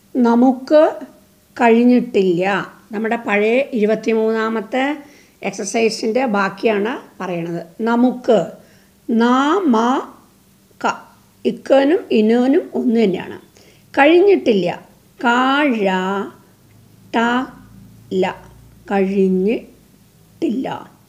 നമുക്ക് കഴിഞ്ഞിട്ടില്ല നമ്മുടെ പഴയ ഇരുപത്തിമൂന്നാമത്തെ എക്സസൈസിൻ്റെ ബാക്കിയാണ് പറയണത് നമുക്ക് നാ മ ക ഇക്കനും ഇനനും ഒന്ന് തന്നെയാണ് കഴിഞ്ഞിട്ടില്ല കാഴ ട ല കഴിഞ്ഞിട്ടില്ല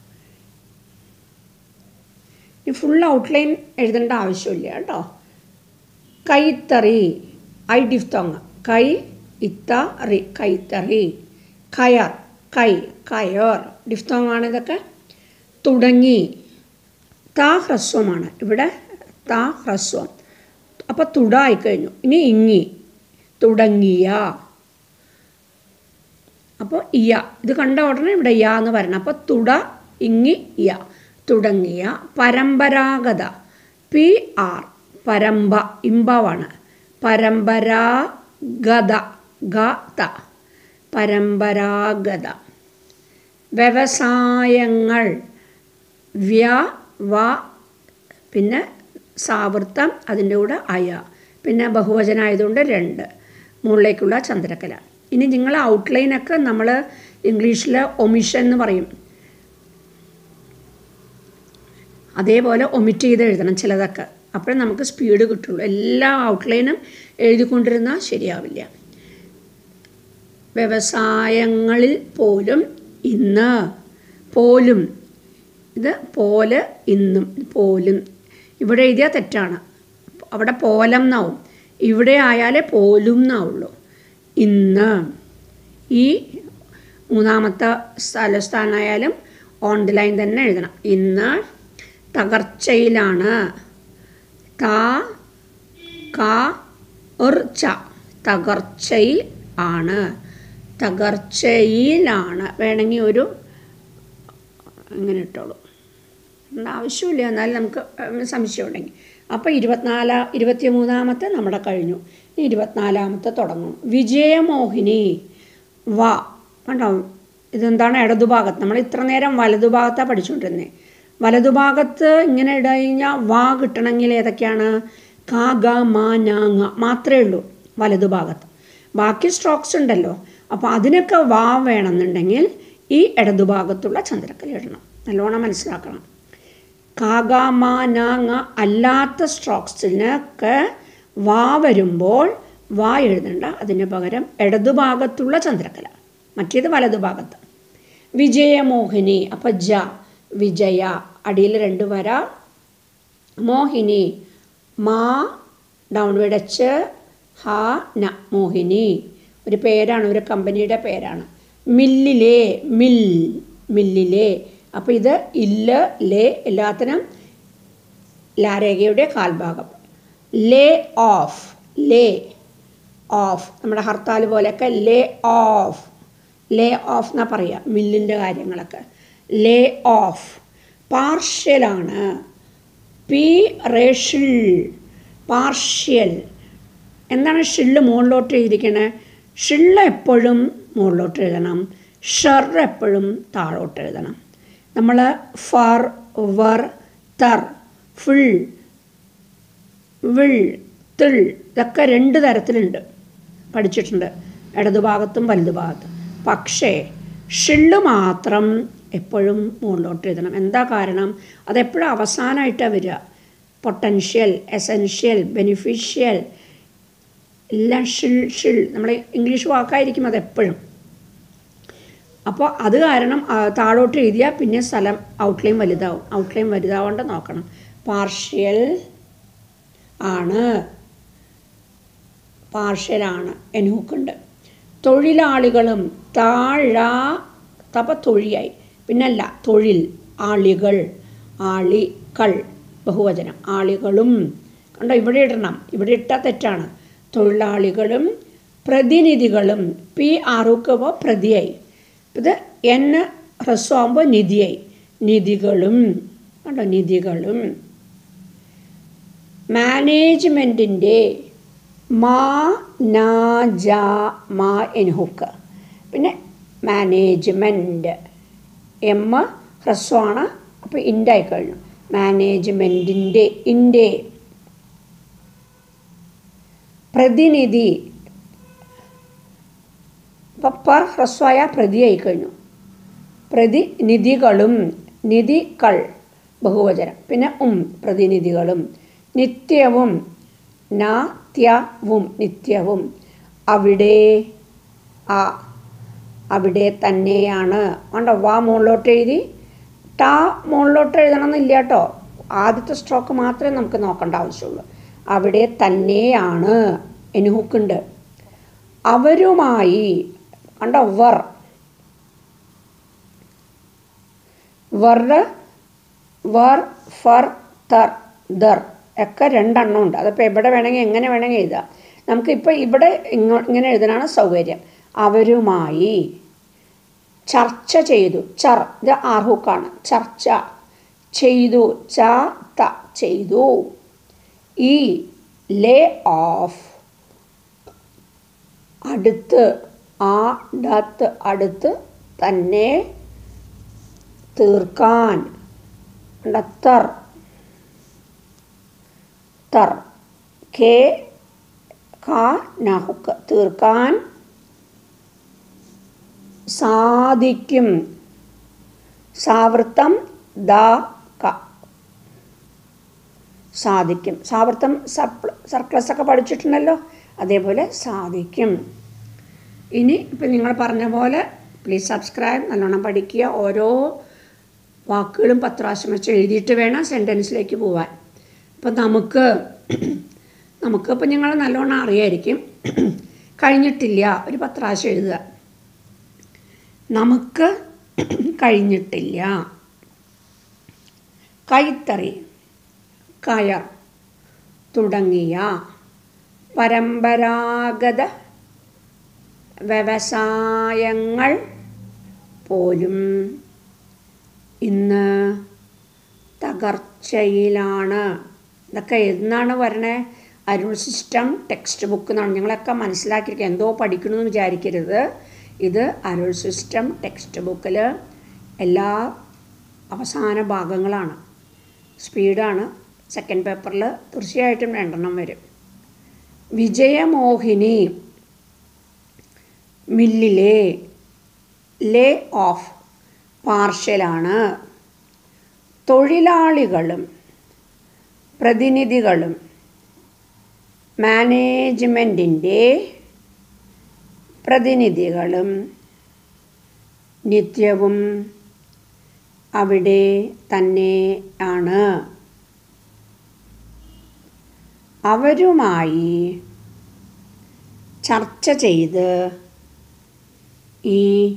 ഈ ഫുൾ ഔട്ട്ലൈൻ എഴുതേണ്ട ആവശ്യമില്ല കേട്ടോ കൈത്തറി ഐ ഡിഫ്തോങ് കൈ ഇത്ത റി കൈത്തറി കയർ കൈ കയർ ഡിഫ്തോങ് ആണ് ഇതൊക്കെ തുടങ്ങി താ ഹ്രസ്വമാണ് ഇവിടെ താ ഹ്രസ്വം അപ്പോൾ തുട ആയിക്കഴിഞ്ഞു ഇനി ഇങ്ങി തുടങ്ങിയ അപ്പോൾ ഇയ ഇത് കണ്ട ഉടനെ ഇവിടെ യ എന്ന് പറയണം അപ്പോൾ തുട ഇങ്ങി യ തുടങ്ങിയ പരമ്പരാഗത പി ആർ പരമ്പ ഇമ്പവാണ് പരമ്പരാഗത ഗ ത പരമ്പരാഗത വ്യവസായങ്ങൾ വ്യ വ പിന്നെ സാവൃത്തം അതിൻ്റെ കൂടെ അയ പിന്നെ ബഹുവചനമായതുകൊണ്ട് രണ്ട് മുകളിലേക്കുള്ള ചന്ദ്രക്കല ഇനി നിങ്ങൾ ഔട്ട്ലൈനൊക്കെ നമ്മൾ ഇംഗ്ലീഷിൽ ഒമിഷൻ എന്ന് പറയും അതേപോലെ ഒമിറ്റ് ചെയ്ത് എഴുതണം ചിലതൊക്കെ അപ്പോഴേ നമുക്ക് സ്പീഡ് കിട്ടുള്ളൂ എല്ലാ ഔട്ട്ലൈനും എഴുതിക്കൊണ്ടിരുന്നാൽ ശരിയാവില്ല വ്യവസായങ്ങളിൽ പോലും ഇന്ന് പോലും ഇത് പോലെ ഇന്നും പോലും ഇവിടെ എഴുതിയാൽ തെറ്റാണ് അവിടെ പോലം എന്നാവും ഇവിടെ ആയാലേ പോലും എന്നാവുള്ളൂ ഇന്ന് ഈ മൂന്നാമത്തെ സ്ഥലസ്ഥാനായാലും ഓൺ ദി ലൈൻ തന്നെ എഴുതണം ഇന്ന് തകർച്ചയിലാണ് താ കാ ഉർച്ച തകർച്ചയിൽ ആണ് തകർച്ചയിലാണ് വേണമെങ്കിൽ ഒരു അങ്ങനെ ഇട്ടോളൂ അതിൻ്റെ ആവശ്യമില്ല എന്നാലും നമുക്ക് സംശയം ഉണ്ടെങ്കിൽ അപ്പോൾ ഇരുപത്തിനാലാ ഇരുപത്തി മൂന്നാമത്തെ നമ്മുടെ കഴിഞ്ഞു ഇനി ഇരുപത്തിനാലാമത്തെ തുടങ്ങും വിജയമോഹിനി വ കണ്ടോ ഇതെന്താണ് ഇടതുഭാഗത്ത് നമ്മൾ ഇത്ര നേരം വലതുഭാഗത്താണ് പഠിച്ചുകൊണ്ടിരുന്നത് വലതുഭാഗത്ത് ഇങ്ങനെ ഇട കഴിഞ്ഞാൽ വാ കിട്ടണമെങ്കിൽ ഏതൊക്കെയാണ് കാ ഗ മാ നാ ng മാത്രമേ ഉള്ളൂ വലതുഭാഗത്ത് ബാക്കി സ്ട്രോക്സ് ഉണ്ടല്ലോ അപ്പോൾ അതിനൊക്കെ വാ വേണമെന്നുണ്ടെങ്കിൽ ഈ ഇടതുഭാഗത്തുള്ള ചന്ദ്രക്കല ഇടണം നല്ലോണം മനസ്സിലാക്കണം കാഗാമാനാങ്ങ അല്ലാത്ത സ്ട്രോക്സിനൊക്കെ വാ വരുമ്പോൾ വാ എഴുതണ്ട അതിന് പകരം ഇടതുഭാഗത്തുള്ള ചന്ദ്രക്കല മറ്റേത് വലതുഭാഗത്ത് വിജയമോഹിനി അപ്പം ജ വിജയ അടിയിൽ രണ്ട് വര മോഹിനി മാ ഡൗൺ വിടച്ച് ഹ ന മോഹിനി ഒരു പേരാണ് ഒരു കമ്പനിയുടെ പേരാണ് മില്ലിലെ മിൽ മില്ലിലെ അപ്പോൾ ഇത് ഇല്ല് ലേ എല്ലാത്തിനും ലാരേഖയുടെ കാൽഭാഗം ലേ ഓഫ് ലേ ഓഫ് നമ്മുടെ ഹർത്താൽ പോലെയൊക്കെ ലേ ഓഫ് ലേ ഓഫ് എന്നാ പറയുക മില്ലിൻ്റെ കാര്യങ്ങളൊക്കെ ലേ ഓഫ് പാർഷ്യലാണ് പി റേഷിൽ പാർഷ്യൽ എന്താണ് ഷില്ല് മുകളിലോട്ട് എഴുതിക്കണേ ഷില്ല് എപ്പോഴും മുകളിലോട്ട് എഴുതണം ഷർ എപ്പോഴും താഴോട്ട് എഴുതണം നമ്മൾ ഫർ വർ തർ ഫുൾ വിൾ തിൾ ഇതൊക്കെ രണ്ട് തരത്തിലുണ്ട് പഠിച്ചിട്ടുണ്ട് ഇടതുഭാഗത്തും വലതുഭാഗത്തും പക്ഷേ ഷിള്ള് മാത്രം എപ്പോഴും മുകളിലോട്ട് എഴുതണം എന്താ കാരണം അതെപ്പോഴും അവസാനമായിട്ടാണ് വരിക പൊട്ടൻഷ്യൽ എസെൻഷ്യൽ ബെനിഫിഷ്യൽ എല്ലാം ഷിൾ ഷിൾ നമ്മൾ ഇംഗ്ലീഷ് വാക്കായിരിക്കും അതെപ്പോഴും അപ്പോൾ അത് കാരണം ആ, താഴോട്ട് എഴുതിയാൽ പിന്നെ സ്ഥലം ഔട്ട്ലൈൻ വലുതാവും ഔട്ട്ലൈൻ വലുതാവേണ്ട നോക്കണം പാർഷ്യൽ ആണ് പാർഷ്യലാണ് എനൂക്കുണ്ട് തൊഴിലാളികളും താഴ തപ തൊഴിയായി പിന്നല്ല തൊഴിൽ ആളികൾ ആളികൾ ബഹുവചനം ആളികളും കണ്ടോ ഇവിടെ ഇടണം ഇവിടെ ഇട്ടാൽ തെറ്റാണ് തൊഴിലാളികളും പ്രതിനിധികളും പി ആറുക്കുമ്പോൾ പ്രതിയായി ഇത് എൻ ഹ്രസ്വമാകുമ്പോൾ നിധിയായി നിധികളും കണ്ടോ നിധികളും മാനേജ്മെൻറ്റിൻ്റെ മാ നാ ജ മാ എൻഹുക്ക് പിന്നെ മാനേജ്മെൻറ്റ് എം ഹ്രസ്വമാണ് അപ്പോൾ ഇൻഡായി കഴിഞ്ഞു മാനേജ്മെൻറ്റിൻ്റെ ഇൻ്റെ പ്രതിനിധി അപ്പോൾ പർ ഹ്രസ്വമായ പ്രതിയായി കഴിഞ്ഞു പ്രതിനിധികളും നിധികൾ ബഹുവചനം പിന്നെ ഉം പ്രതിനിധികളും നിത്യവും നാത്യവും നിത്യവും അവിടെ ആ അവിടെ തന്നെയാണ് കണ്ടോ വാ മുകളിലോട്ട് എഴുതി ടാ മുകളിലോട്ട് എഴുതണമെന്നില്ല കേട്ടോ ആദ്യത്തെ സ്ട്രോക്ക് മാത്രമേ നമുക്ക് നോക്കേണ്ട ആവശ്യമുള്ളൂ അവിടെ തന്നെയാണ് എനുഹുക്കുണ്ട് അവരുമായി കണ്ടോ വർ വർ വർ ഫർ തർ ദർ ഒക്കെ രണ്ടെണ്ണം ഉണ്ട് അതിപ്പോൾ എവിടെ വേണമെങ്കിൽ എങ്ങനെ വേണമെങ്കിൽ എഴുതാം നമുക്കിപ്പോൾ ഇവിടെ ഇങ്ങോ ഇങ്ങനെ എഴുതാനാണ് സൗകര്യം അവരുമായി ചർച്ച ചെയ്തു ചർ ഇത് ആർഹുക്കാണ് ചർച്ച ചെയ്തു ച ത ചെയ്തു ഈ ലേ ഓഫ് അടുത്ത് ആ ഡത്ത് അടുത്ത് തന്നെ തീർക്കാൻ തർ തർ കെ ക നഹുക്ക് തീർക്കാൻ സാധിക്കും സാവൃത്തം ദ ക സാധിക്കും സാവൃത്തം സപ്ല സർക്ലസ് ഒക്കെ പഠിച്ചിട്ടുണ്ടല്ലോ അതേപോലെ സാധിക്കും ഇനി ഇപ്പം നിങ്ങൾ പറഞ്ഞ പോലെ പ്ലീസ് സബ്സ്ക്രൈബ് നല്ലോണം പഠിക്കുക ഓരോ വാക്കുകളും പത്ത് പ്രാവശ്യം വെച്ച് എഴുതിയിട്ട് വേണം സെൻറ്റൻസിലേക്ക് പോവാൻ അപ്പം നമുക്ക് നമുക്കിപ്പോൾ നിങ്ങൾ നല്ലോണം അറിയായിരിക്കും കഴിഞ്ഞിട്ടില്ല ഒരു പത്ത് പ്രാവശ്യം എഴുതുക നമുക്ക് കഴിഞ്ഞിട്ടില്ല കൈത്തറി കയർ തുടങ്ങിയ പരമ്പരാഗത വ്യവസായങ്ങൾ പോലും ഇന്ന് തകർച്ചയിലാണ് ഇതൊക്കെ എന്നാണ് വരണേ അരുൺ സിസ്റ്റം ടെക്സ്റ്റ് ബുക്ക് എന്നാണ് ഞങ്ങളൊക്കെ മനസ്സിലാക്കിയിരിക്കുക എന്തോ പഠിക്കണമെന്ന് വിചാരിക്കരുത് ഇത് അരുൾ സിസ്റ്റം ടെക്സ്റ്റ് ബുക്കിൽ എല്ലാ അവസാന ഭാഗങ്ങളാണ് സ്പീഡാണ് സെക്കൻഡ് പേപ്പറിൽ തീർച്ചയായിട്ടും രണ്ടെണ്ണം വരും വിജയമോഹിനി മില്ലിലെ ലേ ഓഫ് പാർഷ്യലാണ് തൊഴിലാളികളും പ്രതിനിധികളും മാനേജ്മെൻറ്റിൻ്റെ പ്രതിനിധികളും നിത്യവും അവിടെ തന്നെ ആണ് അവരുമായി ചർച്ച ചെയ്ത് ഈ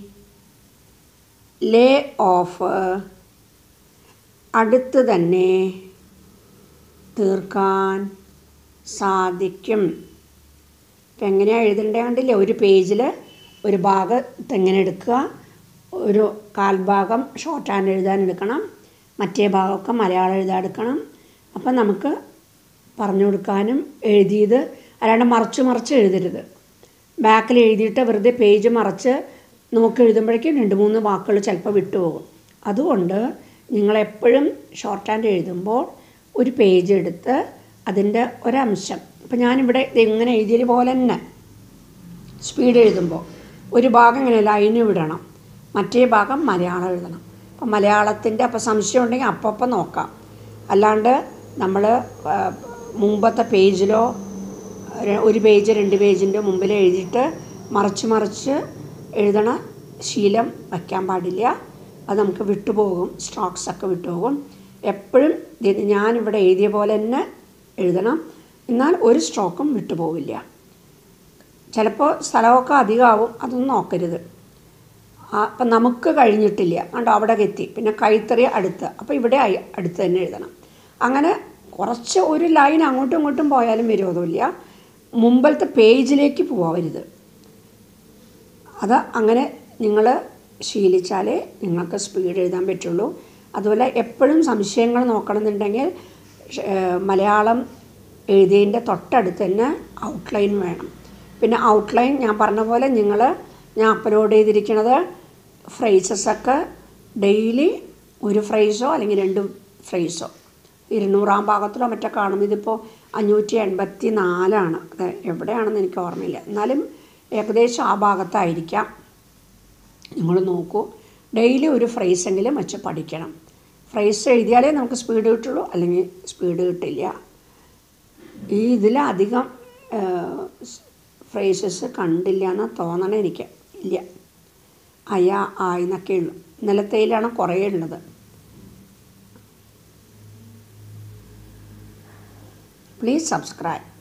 ലേ ഓഫ് അടുത്ത് തന്നെ തീർക്കാൻ സാധിക്കും ഇപ്പം എങ്ങനെയാണ് എഴുതേണ്ടത് കണ്ടില്ലേ ഒരു പേജിൽ ഒരു ഭാഗത്ത് എങ്ങനെ എടുക്കുക ഒരു കാൽഭാഗം ഷോർട്ട് ഹാൻഡ് എഴുതാൻ എടുക്കണം മറ്റേ ഭാഗമൊക്കെ മലയാളം എഴുതാൻ എടുക്കണം അപ്പം നമുക്ക് പറഞ്ഞു കൊടുക്കാനും എഴുതിയത് അല്ലാണ്ട് മറച്ച് മറിച്ച് എഴുതരുത് ബാക്കിൽ എഴുതിയിട്ട് വെറുതെ പേജ് മറച്ച് നോക്കി എഴുതുമ്പോഴേക്കും രണ്ട് മൂന്ന് വാക്കുകൾ ചിലപ്പോൾ വിട്ടുപോകും അതുകൊണ്ട് നിങ്ങളെപ്പോഴും ഷോർട്ട് ഹാൻഡ് എഴുതുമ്പോൾ ഒരു പേജ് എടുത്ത് അതിൻ്റെ ഒരംശം ഇപ്പം ഞാനിവിടെ ഇങ്ങനെ എഴുതിയത് പോലെ തന്നെ സ്പീഡ് എഴുതുമ്പോൾ ഒരു ഭാഗം ഇങ്ങനെ ലൈന് വിടണം മറ്റേ ഭാഗം മലയാളം എഴുതണം അപ്പം മലയാളത്തിൻ്റെ അപ്പം സംശയം ഉണ്ടെങ്കിൽ അപ്പം നോക്കാം അല്ലാണ്ട് നമ്മൾ മുമ്പത്തെ പേജിലോ ഒരു പേജ് രണ്ട് പേജിൻ്റെ മുമ്പിൽ എഴുതിയിട്ട് മറിച്ച് മറിച്ച് എഴുതണ ശീലം വയ്ക്കാൻ പാടില്ല അത് നമുക്ക് വിട്ടുപോകും സ്ട്രോക്സ് ഒക്കെ വിട്ടുപോകും എപ്പോഴും ഞാനിവിടെ എഴുതിയ പോലെ തന്നെ എഴുതണം എന്നാൽ ഒരു സ്ട്രോക്കും വിട്ടുപോവില്ല ചിലപ്പോൾ സ്ഥലമൊക്കെ അധികമാവും അതൊന്നും നോക്കരുത് അപ്പം നമുക്ക് കഴിഞ്ഞിട്ടില്ല കണ്ടോ അവിടെ എത്തി പിന്നെ കൈത്തറി അടുത്ത് അപ്പോൾ ഇവിടെ അടുത്ത് തന്നെ എഴുതണം അങ്ങനെ കുറച്ച് ഒരു ലൈൻ അങ്ങോട്ടും ഇങ്ങോട്ടും പോയാലും വിരോധമില്ല മുമ്പത്തെ പേജിലേക്ക് പോവരുത് അത് അങ്ങനെ നിങ്ങൾ ശീലിച്ചാലേ നിങ്ങൾക്ക് സ്പീഡ് എഴുതാൻ പറ്റുള്ളൂ അതുപോലെ എപ്പോഴും സംശയങ്ങൾ നോക്കണമെന്നുണ്ടെങ്കിൽ മലയാളം എഴുതിയതിൻ്റെ തൊട്ടടുത്ത് തന്നെ ഔട്ട്ലൈൻ വേണം പിന്നെ ഔട്ട്ലൈൻ ഞാൻ പറഞ്ഞ പോലെ നിങ്ങൾ ഞാൻ അപ്ലോഡ് ചെയ്തിരിക്കുന്നത് ഫ്രേസസൊക്കെ ഡെയിലി ഒരു ഫ്രേസോ അല്ലെങ്കിൽ രണ്ട് ഫ്രേസോ ഇരുന്നൂറാം ഭാഗത്തിലോ മറ്റോ കാണും ഇതിപ്പോൾ അഞ്ഞൂറ്റി എൺപത്തി നാലാണ് അത് എവിടെയാണെന്ന് എനിക്ക് ഓർമ്മയില്ല എന്നാലും ഏകദേശം ആ ഭാഗത്തായിരിക്കാം നിങ്ങൾ നോക്കൂ ഡെയിലി ഒരു ഫ്രേസെങ്കിലും വെച്ച് പഠിക്കണം ഫ്രേസ് എഴുതിയാലേ നമുക്ക് സ്പീഡ് കിട്ടുള്ളൂ അല്ലെങ്കിൽ സ്പീഡ് കിട്ടില്ല ഈ ഇതിലധികം ഫ്രേസസ് കണ്ടില്ല എന്ന് തോന്നണേ എനിക്ക് ഇല്ല അയ ആ എന്നൊക്കെ ഉള്ളു നിലത്തയിലാണ് കുറേ ഉള്ളത് പ്ലീസ് സബ്സ്ക്രൈബ്